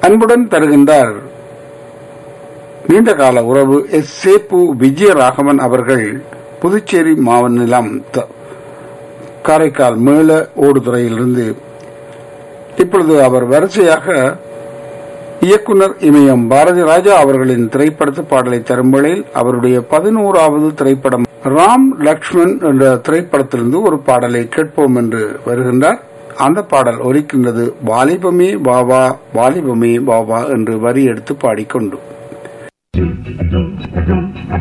அன்புடன் தருகின்றார் நீண்டகால உறவு எஸ் சேப்பு விஜயராகவன் அவர்கள் புதுச்சேரி மாநிலம் த- காரைக்கால் மேல ஓடுதுறையிலிருந்து இப்பொழுது அவர் வரிசையாக இயக்குனர் இமயம் பாரதி ராஜா அவர்களின் திரைப்படத்து பாடலை தரும் வேளையில் அவருடைய பதினோராவது திரைப்படம் ராம் லக்ஷ்மண் என்ற திரைப்படத்திலிருந்து ஒரு பாடலை கேட்போம் என்று வருகின்றார் அந்த பாடல் ஒலிக்கின்றது வாலிபமே வாவா வாலிபமே வாவா என்று வரி எடுத்து பாடிக்கொண்டு